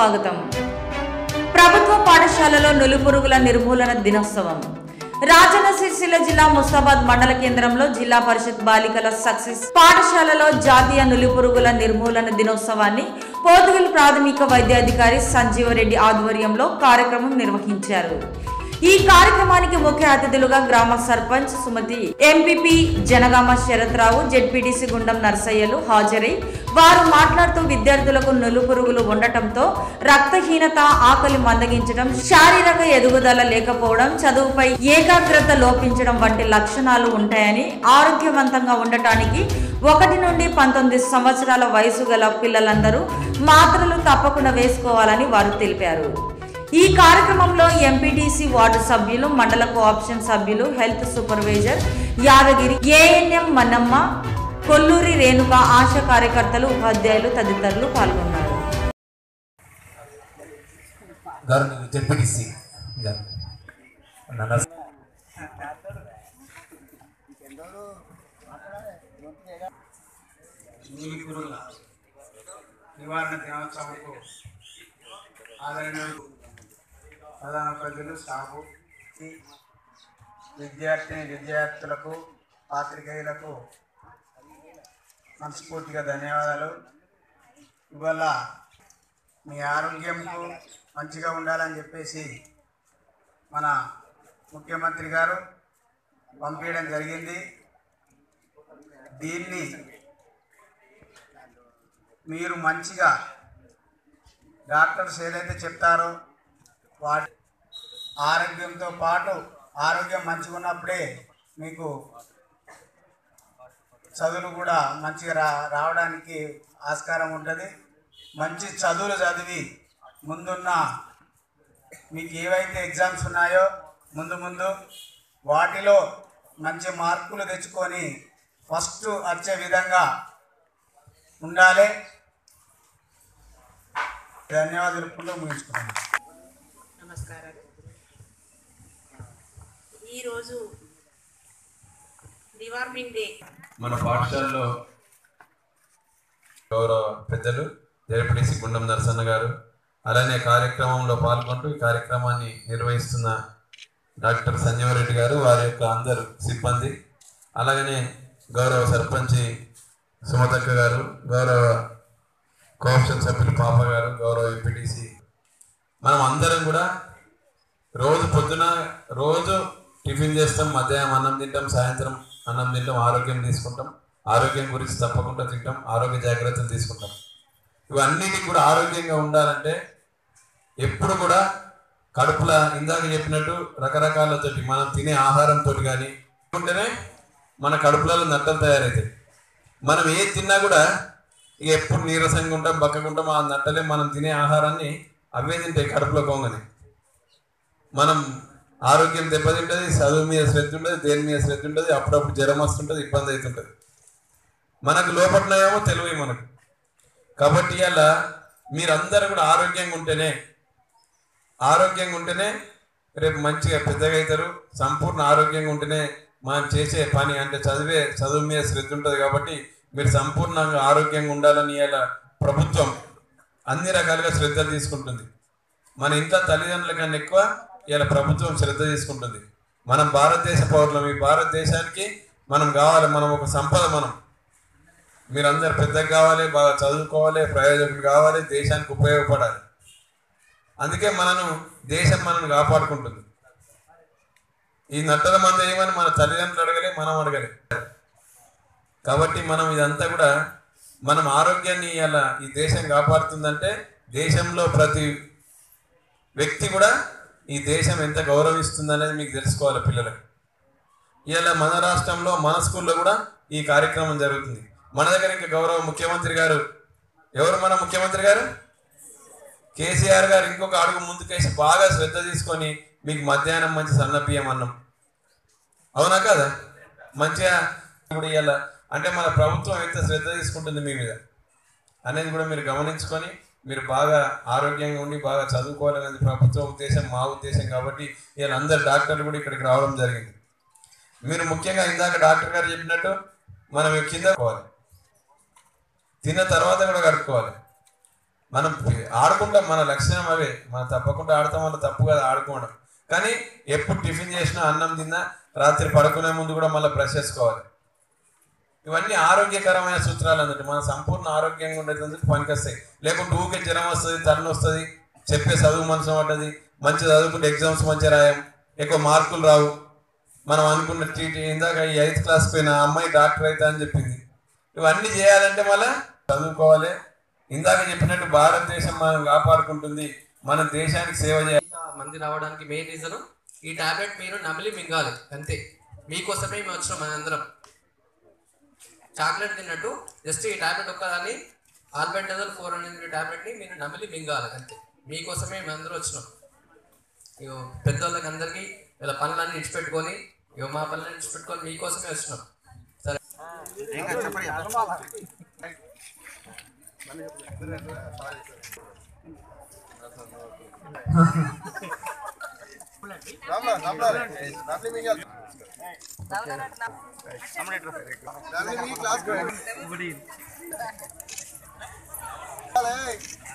స్వాగతం ప్రభుత్వ పాఠశాలలో నులిపురుగుల నిర్మూలన దినోత్సవం రాజన్న సిరిసిల్ల జిల్లా ముస్తాబాద్ మండల కేంద్రంలో జిల్లా పరిషత్ బాలికల సక్సెస్ పాఠశాలలో జాతీయ నులిపురుగుల నిర్మూలన దినోత్సవాన్ని పోతుగల్ ప్రాథమిక వైద్యాధికారి సంజీవరెడ్డి ఆధ్వర్యంలో కార్యక్రమం నిర్వహించారు ఈ కార్యక్రమానికి ముఖ్య అతిథులుగా గ్రామ సర్పంచ్ సుమతి ఎంపీపీ జనగామ శరత్రావు జెడ్పీటీసీ గుండం నర్సయ్యలు హాజరై వారు మాట్లాడుతూ విద్యార్థులకు నులుపురుగులు ఉండటంతో రక్తహీనత ఆకలి మందగించడం శారీరక ఎదుగుదల లేకపోవడం చదువుపై ఏకాగ్రత లోపించడం వంటి లక్షణాలు ఉంటాయని ఆరోగ్యవంతంగా ఉండటానికి ఒకటి నుండి పంతొమ్మిది సంవత్సరాల వయసు గల పిల్లలందరూ మాత్రలు తప్పకుండా వేసుకోవాలని వారు తెలిపారు ఈ కార్యక్రమంలో ఎంపీటీసీ వార్డు సభ్యులు మండల కోఆప్షన్ సభ్యులు health supervisor Yadagiri ANM Mannamma Kolluri Renuka ASHA కార్యకర్తలు ఉపాధ్యాయులు తదితరులు పాల్గొన్నారు గవర్నమెంట్ జెడ్పీటీసీ గారు నన్న నీలి పురుగుల నివారణ దినోత్సవంకు ఆదరణ ప్రధాన ప్రజలు స్టాఫు విద్యార్థిని విద్యార్థులకు పాత్రికేయులకు మనస్ఫూర్తిగా ధన్యవాదాలు ఇవాళ మీ ఆరోగ్యంకు మంచిగా ఉండాలని చెప్పేసి మన ముఖ్యమంత్రి గారు పంపించడం జరిగింది దీన్ని మీరు మంచిగా డాక్టర్స్ ఏదైతే చెప్తారో వాటి ఆరోగ్యంతో పాటు ఆరోగ్యం మంచిగా ఉన్నప్పుడే మీకు చదువులు కూడా మంచిగా రా రావడానికి ఆస్కారం ఉంటుంది మంచి చదువులు చదివి ముందున్న మీకు ఏవైతే ఎగ్జామ్స్ ఉన్నాయో ముందు ముందు వాటిలో మంచి మార్కులు తెచ్చుకొని ఫస్ట్ వచ్చే విధంగా ఉండాలి ధన్యవాదాలు తెలుపుకుంటూ ముగించుకున్నాను నమస్కారాలు ఈరోజు డివార్మింగ్ డే మన పాఠశాలలో గౌరవ పెద్దలు జయపడిసి గుండం నరసన్న గారు అలానే కార్యక్రమంలో పాల్గొంటూ ఈ కార్యక్రమాన్ని నిర్వహిస్తున్న డాక్టర్ సంజీవరెడ్డి గారు వారి యొక్క అందరు సిబ్బంది అలాగనే గౌరవ సర్పంచి సుమతక్క గారు గౌరవ కోఆప్షన్ సభ్యులు పాప గారు గౌరవ ఎంపీటీసీ మనం అందరం కూడా రోజు పొద్దున రోజు టిఫిన్ చేస్తాం మధ్యాహ్నం అన్నం తింటాం సాయంత్రం అన్నం తింటాం ఆరోగ్యం తీసుకుంటాం ఆరోగ్యం గురించి తప్పకుండా తింటాం ఆరోగ్య జాగ్రత్తలు తీసుకుంటాం ఇవన్నిటికి కూడా ఆరోగ్యంగా ఉండాలంటే ఎప్పుడు కూడా కడుపుల ఇందాక చెప్పినట్టు రకరకాలతోటి మనం తినే ఆహారంతో కానీ ఉంటేనే మన కడుపులలో నట్టలు తయారవుతాయి మనం ఏది తిన్నా కూడా ఇక ఎప్పుడు నీరసంగా ఉంటాం బక్కకుంటాం ఆ నట్టలే మనం తినే ఆహారాన్ని అవే తింటాయి కడుపులో పోగానే మనం ఆరోగ్యం దెబ్బతింటుంది చదువు మీద శ్రద్ధ ఉంటుంది దేని మీద శ్రద్ధ ఉంటుంది అప్పుడప్పుడు జ్వరం వస్తుంటుంది ఇబ్బంది అవుతుంటుంది మనకు లోపట్లేమో తెలివి మనకు కాబట్టి ఇలా మీరందరూ కూడా ఆరోగ్యంగా ఉంటేనే ఆరోగ్యంగా ఉంటేనే రేపు మంచిగా పెద్దగా అవుతారు సంపూర్ణ ఆరోగ్యంగా ఉంటేనే మనం చేసే పని అంటే చదివే చదువు మీద శ్రద్ధ ఉంటుంది కాబట్టి మీరు సంపూర్ణంగా ఆరోగ్యంగా ఉండాలని ఇలా ప్రభుత్వం అన్ని రకాలుగా శ్రద్ధ తీసుకుంటుంది మన ఇంట్లో తల్లిదండ్రుల కన్నా ఎక్కువ ఇలా ప్రభుత్వం శ్రద్ధ తీసుకుంటుంది మనం భారతదేశ పౌరులం ఈ భారతదేశానికి మనం కావాలి మనం ఒక సంపద మనం మీరందరు పెద్దగా కావాలి బాగా చదువుకోవాలి ప్రయోజకులు కావాలి దేశానికి ఉపయోగపడాలి అందుకే మనను దేశం మనను కాపాడుకుంటుంది ఈ నట్టల మంది ఏమని మన తల్లిదండ్రులు అడగలే మనం అడగలే కాబట్టి మనం ఇదంతా కూడా మనం ఆరోగ్యాన్ని ఇలా ఈ దేశం కాపాడుతుందంటే దేశంలో ప్రతి వ్యక్తి కూడా ఈ దేశం ఎంత గౌరవిస్తుంది అనేది మీకు తెలుసుకోవాలి పిల్లలకు ఇలా మన రాష్ట్రంలో మన స్కూల్లో కూడా ఈ కార్యక్రమం జరుగుతుంది మన దగ్గర ఇంకా గౌరవ ముఖ్యమంత్రి గారు ఎవరు మన ముఖ్యమంత్రి గారు కేసీఆర్ గారు ఇంకొక అడుగు ముందుకేసి బాగా శ్రద్ధ తీసుకొని మీకు మధ్యాహ్నం మంచి సన్న బియ్యం అన్నం అవునా కదా మంచిగా ఇప్పుడు ఇవాళ అంటే మన ప్రభుత్వం ఎంత శ్రద్ధ తీసుకుంటుంది మీ మీద అనేది కూడా మీరు గమనించుకొని మీరు బాగా ఆరోగ్యంగా ఉండి బాగా చదువుకోవాలనేది ప్రభుత్వ ఉద్దేశం మా ఉద్దేశం కాబట్టి ఇలా అందరు డాక్టర్లు కూడా ఇక్కడికి రావడం జరిగింది మీరు ముఖ్యంగా ఇందాక డాక్టర్ గారు చెప్పినట్టు మనం కింద పోవాలి తిన్న తర్వాత కూడా కడుక్కోవాలి మనం ఆడుకుంటాం మన లక్ష్యం అవే మనం తప్పకుండా ఆడతాం వల్ల తప్పు కాదు ఆడుకోవడం కానీ ఎప్పుడు టిఫిన్ చేసినా అన్నం తిన్నా రాత్రి పడుకునే ముందు కూడా మళ్ళీ బ్రష్ చేసుకోవాలి ఇవన్నీ ఆరోగ్యకరమైన సూత్రాలు అన్నట్టు మన సంపూర్ణ ఆరోగ్యంగా ఉండేందుకు పనికొస్తాయి లేకుంటే ఊకే జ్వరం వస్తుంది తల్లి వస్తుంది చెప్పే చదువు మనసు పడ్డది మంచి చదువుకుంటే ఎగ్జామ్స్ మంచిగా రాయం ఎక్కువ మార్కులు రావు మనం అనుకున్న టీటీ ఇందాక ఈ ఎయిత్ క్లాస్ పోయిన అమ్మాయి డాక్టర్ అవుతా అని చెప్పింది ఇవన్నీ చేయాలంటే మళ్ళా చదువుకోవాలి ఇందాక చెప్పినట్టు భారతదేశం మనం కాపాడుకుంటుంది మన దేశానికి సేవ చేయాలి మంది రావడానికి మెయిన్ రీజన్ ఈ టాబ్లెట్ మీరు నమిలి మింగాలి అంతే మీకోసమే మేము వచ్చినాం మనందరం చాక్లెట్ తిన్నట్టు జస్ట్ ఈ టాబ్లెట్ ఒక్కదాన్ని ఆల్బెండజల్ ఫోర్ హండ్రెడ్ టాబ్లెట్ని మీరు నమిలి మింగాలి అంతే మీకోసమే మేము అందరూ వచ్చినాం ఇగో పెద్దోళ్ళకి అందరికీ ఇలా పనులన్నీ ఇచ్చిపెట్టుకొని ఇగో మా పనులన్నీ ఇచ్చిపెట్టుకొని మీకోసమే వచ్చినాం సరే క్లాస్